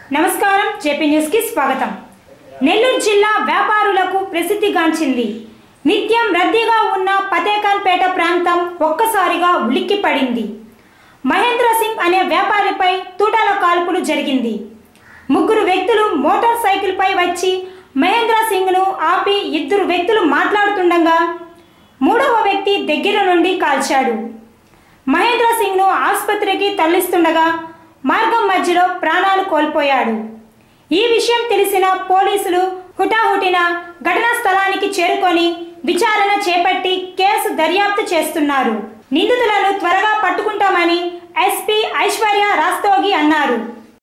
నమస్కారం JP news కి స్వాగతం నెల్లూరు జిల్లా వ్యాపారులకు ప్రసిద్ధిగాంచింది నిత్యం రద్దీగా ఉన్న పతేకాన్పేట ప్రాంతం ఒక్కసారిగా ఉలిక్కిపడింది మహేంద్ర సింగ్ అనే వ్యాపారిపై తూటాల కాల్పులు జరిగింది ముగ్గురు వ్యక్తులు మోటార్ సైకిల్ పై వచ్చి మహేంద్ర సింగ్ ను ఆపి ఇద్దరు వ్యక్తులు మాట్లాడుతుండగా మూడవ వ్యక్తి దగ్గర నుండి కాల్చాడు మహేంద్ర సింగ్ ను ఆసుపత్రికి తరలిస్తుండగా మార్గం మధ్యలో ప్రాణాలు కోల్పోయాడు ఈ విషయం తెలిసిన పోలీసులు హుటాహుటిన ఘటనా స్థలానికి చేరుకొని విచారణ చేపట్టి కేసు దర్యాప్తు చేస్తున్నారు నిందితులను త్వరగా పట్టుకుంటామని ఎస్పీ ఐశ్వర్య రాస్తోగి అన్నారు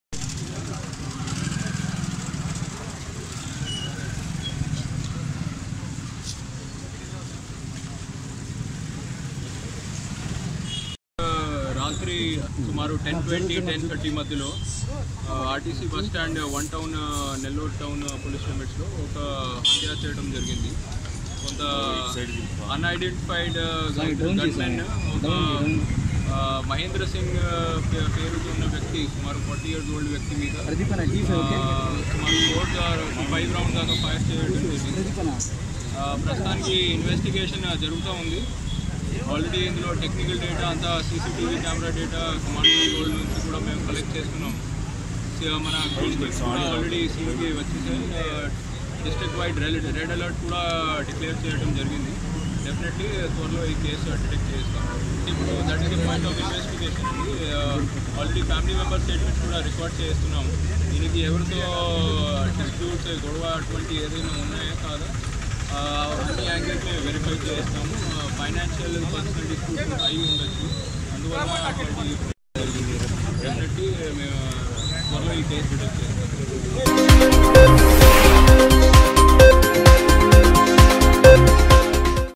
రాత్రి సుమారు టెన్ ట్వంటీ టెన్ థర్టీ మధ్యలో RTC bus stand one town Nellore town police లిమిట్స్లో ఒక హత్య చేయడం జరిగింది కొంత అన్ఐడెంటిఫైడ్ గన్మెన్ ఒక ఆ, మహేంద్ర సింగ్ పే- పేరుతో ఉన్న వ్యక్తి సుమారు ఫార్టీ ఇయర్స్ ఓల్డ్ వ్యక్తి మీద ఆ, సుమారు ఫోర్ ఫైవ్ రౌండ్ దాకా ఫైర్ చేయడం జరిగింది ఆ, ప్రస్తుతానికి ఇన్వెస్టిగేషన్ జరుగుతూ ఉంది ఆల్రెడీ ఇందులో టెక్నికల్ డేటా అంతా CCTV camera data command control నుంచి కూడా మేము కలెక్ట్ చేసుకున్నాం సో మన ఆల్రెడీ సీన్కి వచ్చేసాయి district wide red red alert కూడా డిక్లేర్ చేయడం జరిగింది డెఫినెట్లీ త్వరలో ఈ కేసు డిటెక్ట్ చేస్తాం ఇప్పుడు that is the point of investigation అండి ఆల్రెడీ ఫ్యామిలీ మెంబర్ స్టేట్మెంట్స్ కూడా రికార్డ్ చేస్తున్నాం దీనికి ఎవరితో డిస్ప్యూట్స్ గొడవ అటువంటి ఏదైనా ఉన్నాయా కాదా ఆ, అన్ని యాంగిల్స్ మేము వెరిఫై చేస్తాము ఫైనాన్షియల్ పర్సనల్ డిస్ప్యూట్స్ అయి ఉండొచ్చు అందువల్ల అటువంటి డెఫినెట్లీ మేము త్వరలో ఈ కేసు డిటెక్ట్ చేస్తాం